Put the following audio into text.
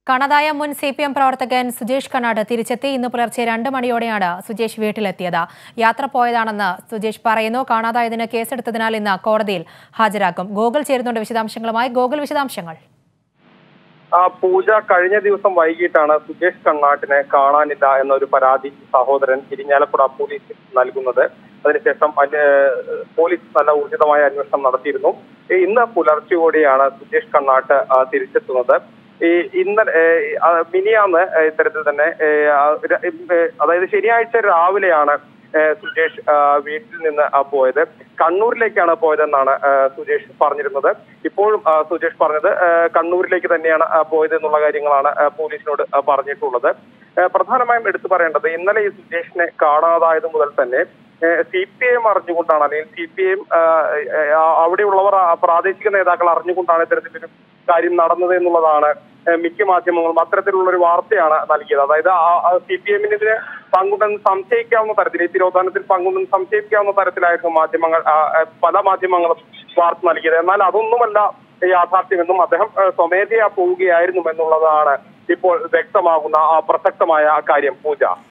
കാണാതായ മുൻ C P M പ്രവർത്തകൻ സുജേഷ് കണ്ണാട് തിരിച്ചെത്തി ഇന്ന് പുലർച്ചെ രണ്ട് മണിയോടെയാണ് സുജേഷ് വീട്ടിലെത്തിയത് യാത്ര പോയതാണെന്ന് സുജേഷ് പറയുന്നു കാണാതായതിന് കേസെടുത്തതിനാൽ ഇന്ന് കോടതിയിൽ ഹാജരാക്കും ഗോകുൽ ചേരുന്നുണ്ട് വിശദാംശങ്ങളുമായി ഗോകുൽ വിശദാംശങ്ങൾ ആ പൂജ കഴിഞ്ഞ ദിവസം വൈകിട്ടാണ് സുജേഷ് കണ്ണാട്ടിനെ കാണാനില്ല എന്നൊരു പരാതി സഹോദരൻ ഇരിഞ്ഞാലക്കുട പോലീസിൽ നൽകുന്നത് അതിനുശേഷം അന്വ- പോലീസ് നല്ല ഊർജിതമായ അന്വേഷണം നടത്തിയിരുന്നു ഈ ഇന്ന് പുലർച്ചെയോടെയാണ് സുജേഷ് കണ്ണാട്ട് ആ, തിരിച്ചെത്തുന്നത് ഈ ഇന്നലെ ഏ, ആ, മിനിയാന്ന് ഇത്തരത്തിൽ തന്നെ ഏ, ആ, ര- ഏ, അതായത് ശനിയാഴ്ച രാവിലെയാണ് ഏ, സുജേഷ് ആ, വീട്ടിൽ നിന്ന് ആ, പോയത് കണ്ണൂരിലേക്കാണ് പോയതെന്നാണ് ആ, സുജേഷ് പറഞ്ഞിരുന്നത് ഇപ്പോഴും ആ, സുജേഷ് പറഞ്ഞത് ആ, കണ്ണൂരിലേക്ക് തന്നെയാണ് ആ, പോയത് എന്നുള്ള കാര്യങ്ങളാണ് ആ, പോലീസിനോട് ആ, പറഞ്ഞിട്ടുള്ളത് ആ, പ്രധാനമായും എടുത്തു പറയേണ്ടത് ഇന്നലെ ഈ സുജേഷിനെ കാണാതായത് മുതൽ തന്നെ സി പി എം അറിഞ്ഞുകൊണ്ടാണ് അല്ലെങ്കിൽ സി പി എം അവിടെയുള്ളവർ ആ, പ്രാദേശിക നേതാക്കൾ അറിഞ്ഞുകൊണ്ടാണ് ഇത്തരത്തിലൊരു കാര്യം നടന്നത് എന്നുള്ളതാണ് ഏഹ് മിക്ക മാധ്യമങ്ങളും അത്തരത്തിലുള്ള ഒരു വാർത്തയാണ് നൽകിയത് അതായത് സി പി എമ്മിനെതിരെ പങ്കുണ്ടെന്ന് സംശയിക്കാവുന്ന തരത്തിൽ ഈ തിരോധാനത്തിൽ പങ്കുണ്ടെന്ന് സംശയിക്കാവുന്ന തരത്തിലായിരുന്നു മാധ്യമങ്ങൾ ആ, ആ, പല മാധ്യമങ്ങളും വാർത്ത നൽകിയത് എന്നാൽ അതൊന്നുമല്ല യാഥാർത്ഥ്യമെന്നും അദ്ദേഹം ഏഹ് സ്വമേധയാ പോവുകയായിരുന്നു എന്നുള്ളതാണ് ഇപ്പോൾ വ്യക്തമാകുന്ന ആ പ്രസക്തമായ കാര്യം പൂജ